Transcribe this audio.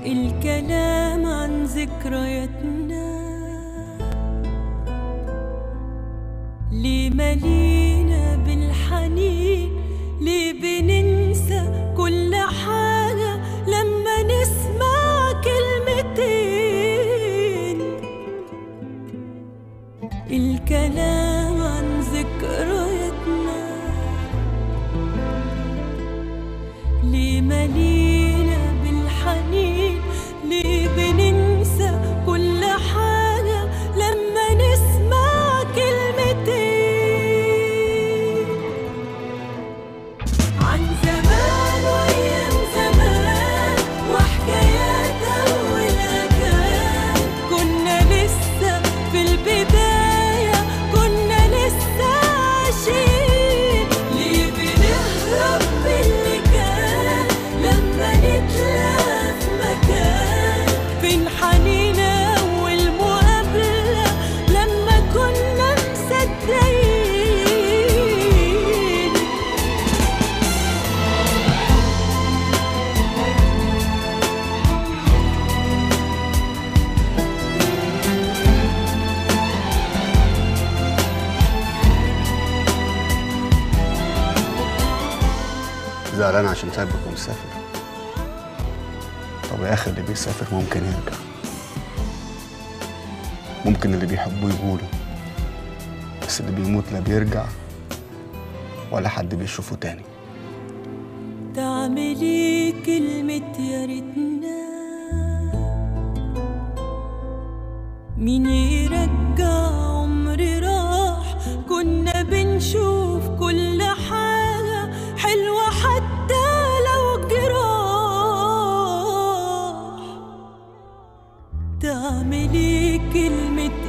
الكلام عن ذكرياتنا ليه ملينا بالحنين ليه بننسى كل حاجة لما نسمع كلمتين الكلام عن ذكرياتنا ليه ملينا بالحنين ليه بننسى كل حاجة لما نسمع كلمتين عن زمان وأيام زمان وحكايات أول كان كنا لسه في البداية كنا لسه عايشين ليه بنهرب من اللي كان لما نتلاقى في مكان فين حنين أول مقابلة لما كنا مصدقين زعلان عشان سايبك ومسافر طب يا اخي اللي بيسافر ممكن يرجع ممكن اللي بيحبوه يقولوا بس اللي بيموت لا بيرجع ولا حد بيشوفه تاني تعملي كلمة يا ريتنا مين يرجع عمري راح كنا بنشوف كل حاجة حلوة حتى لو جراح تعملي كلمة